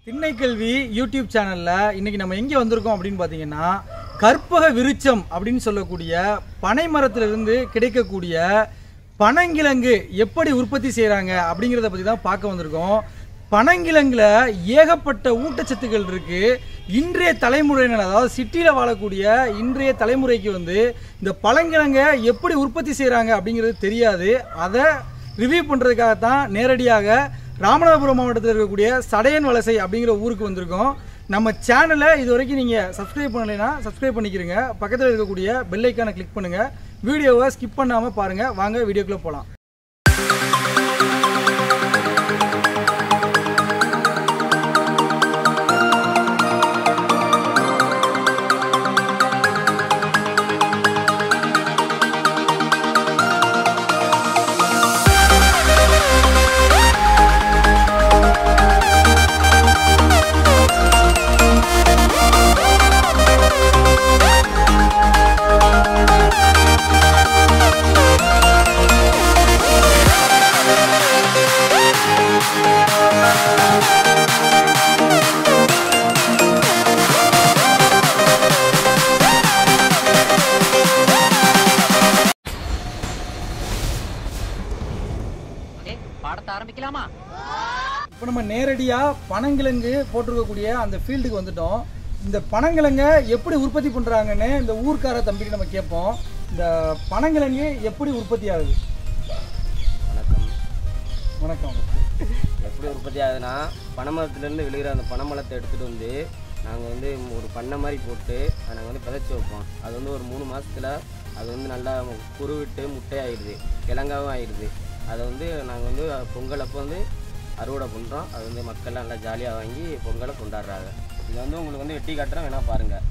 திண்ணைக்கல்வி YouTube சேனல்ல இன்னைக்கு நம்ம எங்க வந்திருக்கோம் அப்படின்னு பாத்தீங்கன்னா கற்பக விருச்சம் அப்படின்னு சொல்லக்கூடிய பனை மரத்திலிருந்து கிடைக்கக்கூடிய பனங்கிழங்கு எப்படி உற்பத்தி செய்றாங்க அப்படிங்கிறத பத்தி தான் பார்க்க வந்திருக்கோம் பனங்கிழங்குல ஏகப்பட்ட ஊட்டச்சத்துக்கள் இருக்கு இன்றைய தலைமுறையினர் அதாவது சிட்டியில் வாழக்கூடிய இன்றைய தலைமுறைக்கு வந்து இந்த பழங்கிழங்கை எப்படி உற்பத்தி செய்றாங்க அப்படிங்கிறது தெரியாது அதை ரிவ்யூ பண்ணுறதுக்காக தான் நேரடியாக ராமநாதபுரம் மாவட்டத்தில் இருக்கக்கூடிய சடையன் வலசை அப்படிங்கிற ஊருக்கு வந்திருக்கோம் நம்ம சேனலை இது வரைக்கும் நீங்கள் சப்ஸ்கிரைப் பண்ணலைன்னா சப்ஸ்கிரைப் பண்ணிக்கிறங்க பக்கத்தில் இருக்கக்கூடிய பெல் ஐக்கானை கிளிக் பண்ணுங்கள் வீடியோவை ஸ்கிப் பண்ணாமல் பாருங்கள் வாங்க வீடியோக்குள்ளே போகலாம் ஓகே பாடத்தை ஆரம்பிக்கலாமா இப்போ நம்ம நேரடியாக பனங்கிழங்கு போட்டிருக்கக்கூடிய அந்த ஃபீல்டுக்கு வந்துட்டோம் இந்த பனங்கிழங்க எப்படி உற்பத்தி பண்ணுறாங்கன்னு இந்த ஊர்க்கார தம்பிக்கு நம்ம கேட்போம் இந்த பனங்கிழங்கு எப்படி உற்பத்தி ஆகுது வணக்கம் வணக்கம் எப்படி உற்பத்தி ஆகுதுன்னா பனைமரத்துலேருந்து விழுகிற அந்த பனைமரத்தை எடுத்துகிட்டு வந்து நாங்கள் வந்து ஒரு பண்ணை மாதிரி போட்டு அதை நாங்கள் வந்து விதைச்சி வைப்போம் அது வந்து ஒரு மூணு மாதத்தில் அது வந்து நல்லா குருவிட்டு முட்டையாயிடுது கிழங்காவும் ஆயிடுது அதை வந்து நாங்கள் வந்து பொங்கல் அப்போ வந்து அறுவடை பண்ணுறோம் அது வந்து மக்கள் நல்லா ஜாலியாக வாங்கி பொங்கலை கொண்டாடுறாங்க இது வந்து உங்களுக்கு வந்து வெட்டி காட்டுறோம் வேணால் பாருங்கள்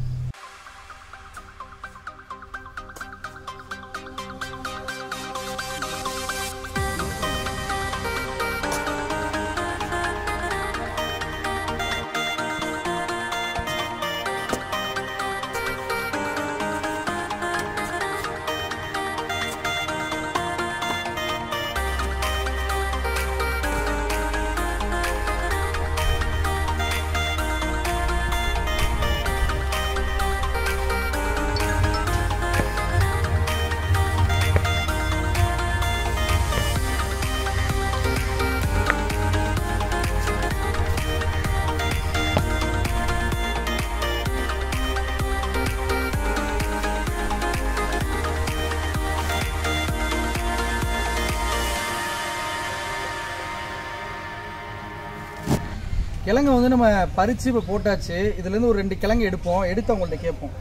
கிழங்கு வந்து நம்ம பறித்து இப்போ போட்டாச்சு இதுலேருந்து ஒரு ரெண்டு கிழங்கு எடுப்போம் எடுத்து அவங்கள்ட்ட கேட்போம்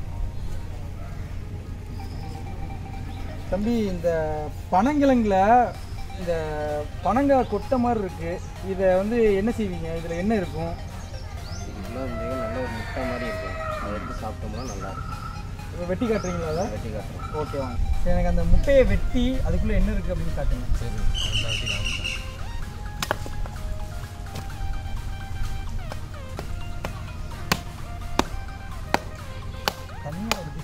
தம்பி இந்த பனங்கிழங்குல இந்த பனங்காய் கொட்டை மாதிரி இருக்கு இதை வந்து என்ன செய்வீங்க இதில் என்ன இருக்கும் இதுக்குள்ள வந்து நல்ல ஒரு முட்டை மாதிரி இருக்கும் அதை எடுத்து சாப்பிட்டோம்னா நல்லா இருக்கும் இதை வெட்டி காட்டுறீங்களா அதை வெட்டி காட்டுறோம் ஓகே வாங்க சரி எனக்கு அந்த முட்டையை வெட்டி அதுக்குள்ளே என்ன இருக்குது அப்படின்னு காட்டுங்க சரி தனியாக வருது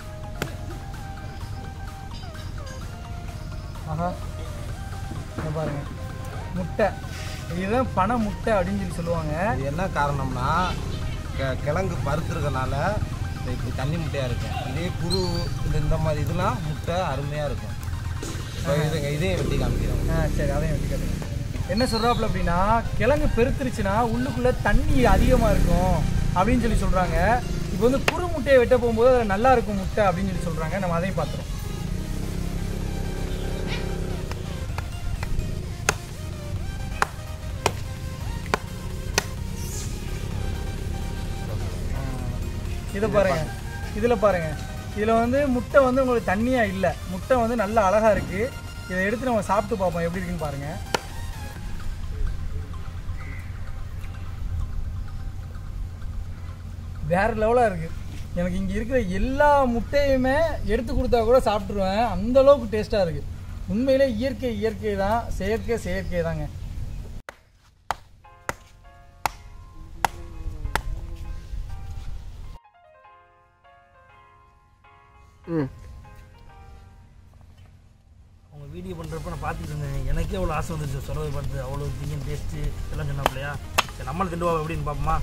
ஆஹா இங்க பாருங்க முட்டை இதுதான் பனை முட்டை அப்படின்னு சொல்லி சொல்லுவாங்க இது என்ன காரணம்னா கெ- கிழங்கு பருத்துருக்கனால இந்த இப்படி தண்ணி முட்டையாக இருக்கும் இதே குரு இந்த இந்த மாதிரி இதெல்லாம் முட்டை அருமையாக இருக்கும் இப்போ இதுங்க இதையும் வெட்டி காமிக்கிறோம் ஆ சரி அதையும் வெட்டி காட்டுங்க என்ன சொல்கிறாப்புல அப்படின்னா கிழங்கு பெருத்துருச்சுன்னா உள்ளுக்குள்ளே தண்ணி அதிகமாக இருக்கும் அப்படின்னு சொல்லி சொல்கிறாங்க இப்போ வந்து குறு முட்டையை வெட்ட போகும்போது அதுல நல்லா இருக்கும் முட்டை அப்படின்னு சொல்லி சொல்கிறாங்க நம்ம அதையும் பார்த்துறோம் இதை பாருங்க இதில் பாருங்க இதில் வந்து முட்டை வந்து உங்களுக்கு தண்ணியாக இல்லை முட்டை வந்து நல்ல அழகாக இருக்குது இதை எடுத்து நம்ம சாப்பிட்டு பார்ப்போம் எப்படி இருக்குன்னு பாருங்க வேற லெவலாக இருக்குது எனக்கு இங்கே இருக்கிற எல்லா முட்டையுமே எடுத்து கொடுத்தா கூட சாப்பிட்ருவேன் அந்த அளவுக்கு டேஸ்ட்டாக இருக்குது உண்மையிலே இயற்கை இயற்கை தான் செயற்கை செயற்கை தாங்க அவங்க வீடியோ பண்ணுறப்ப நான் பார்த்துட்டு இருந்தேன் எனக்கே அவ்வளோ ஆசை வந்துச்சு சொல்றது பார்த்து அவ்வளோ திங்கன் டேஸ்ட்டு எல்லாம் சொன்னாப்லையா சரி நம்மளும் திண்டு பார்ப்போம் எப்படின்னு பார்ப்போமா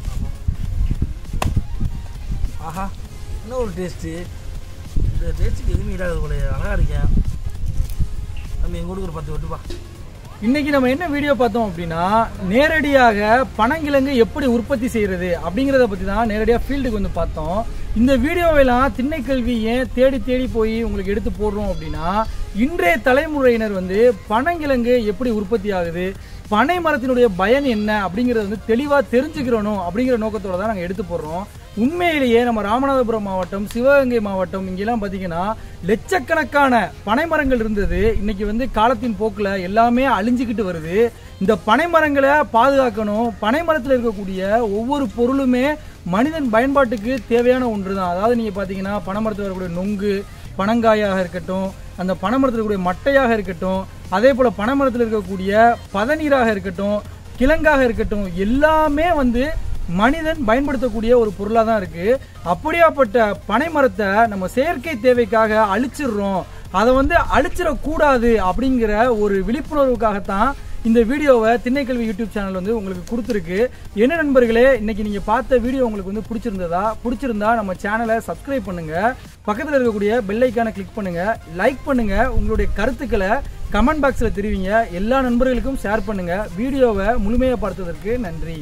ஆஹா என்ன ஒரு டேஸ்ட்டு இந்த டேஸ்ட்டுக்கு எதுவுமே இடாது போல அழகாக இருக்கேன் நம்ம எங்கள் ஊருக்கு ஒரு பத்து வெட்டுப்பா இன்னைக்கு நம்ம என்ன வீடியோ பார்த்தோம் அப்படின்னா நேரடியாக பனங்கிழங்கு எப்படி உற்பத்தி செய்யறது அப்படிங்கிறத பத்தி தான் நேரடியாக ஃபீல்டுக்கு வந்து பார்த்தோம் இந்த வீடியோவெல்லாம் திண்ணைக்கல்வி ஏன் தேடி தேடி போய் உங்களுக்கு எடுத்து போடுறோம் அப்படின்னா இன்றைய தலைமுறையினர் வந்து பனங்கிழங்கு எப்படி உற்பத்தி ஆகுது பனை மரத்தினுடைய பயன் என்ன அப்படிங்கறத வந்து தெளிவா தெரிஞ்சுக்கிறணும் அப்படிங்கிற நோக்கத்தோட தான் நாங்க எடுத்து போடுறோம் உண்மையிலேயே நம்ம ராமநாதபுரம் மாவட்டம் சிவகங்கை மாவட்டம் இங்கெல்லாம் பாத்தீங்கன்னா லட்சக்கணக்கான பனை மரங்கள் இருந்தது இன்னைக்கு வந்து காலத்தின் போக்குல எல்லாமே அழிஞ்சுக்கிட்டு வருது இந்த பனை மரங்களை பாதுகாக்கணும் பனை மரத்தில் இருக்கக்கூடிய ஒவ்வொரு பொருளுமே மனிதன் பயன்பாட்டுக்கு தேவையான ஒன்று தான் அதாவது நீங்க பாத்தீங்கன்னா பனை மரத்தில் வரக்கூடிய நொங்கு பனங்காயாக இருக்கட்டும் அந்த பனைமரத்தில் இருக்கக்கூடிய மட்டையாக இருக்கட்டும் அதே போல பனைமரத்தில் இருக்கக்கூடிய பதநீராக இருக்கட்டும் கிழங்காக இருக்கட்டும் எல்லாமே வந்து மனிதன் பயன்படுத்தக்கூடிய ஒரு பொருளாக தான் இருக்கு அப்படியாப்பட்ட பனை மரத்தை நம்ம செயற்கை தேவைக்காக அழிச்சிடுறோம் அதை வந்து அழிச்சிடக்கூடாது அப்படிங்கிற ஒரு விழிப்புணர்வுக்காகத்தான் இந்த வீடியோவை திண்ணைக்கல்வி யூடியூப் சேனல் வந்து உங்களுக்கு கொடுத்துருக்கு என்ன நண்பர்களே இன்னைக்கு நீங்க பார்த்த வீடியோ உங்களுக்கு வந்து பிடிச்சிருந்ததா பிடிச்சிருந்தா நம்ம சேனலை சப்ஸ்கிரைப் பண்ணுங்க பக்கத்தில் இருக்கக்கூடிய பெல் ஐக்கானை கிளிக் பண்ணுங்க லைக் பண்ணுங்க உங்களுடைய கருத்துக்களை கமெண்ட் பாக்ஸில் தெரிவிங்க எல்லா நண்பர்களுக்கும் ஷேர் பண்ணுங்க வீடியோவை முழுமையாக பார்த்ததற்கு நன்றி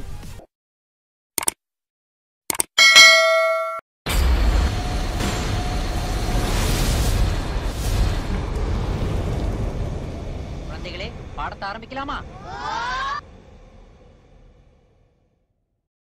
குழந்தைகளே பாடத்தை ஆரம்பிக்கலாமா